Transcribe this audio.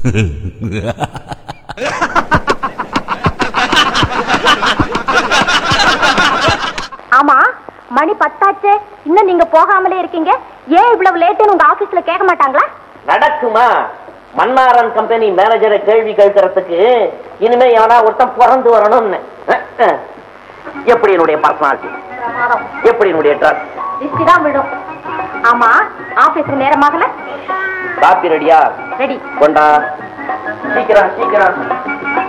ஆமா மணி பத்தாச்சு இன்னும் நீங்க போகாமலே இருக்கீங்க ஏன் இவ்வளவு லேட்டுன்னு உங்க ஆபீஸ்ல கேட்க மாட்டாங்களா நடக்குமா மன்னாரன் கம்பெனி மேனேஜரை கேள்வி கேட்கறதுக்கு இனிமே எவனா ஒருத்தன் பிறந்து வரணும்னு அஹ், அஹ். எப்படி என்னுடைய பர்சனாலிட்டி எப்படி என்னுடைய ட்ரெஸ் திருஷ்டி தான் விடும் ஆமா ஆபீஸ்க்கு நேரமாகல காப்பி ரெடியா ரெடி கொண்டா சீக்கிரம் சீக்கிரம்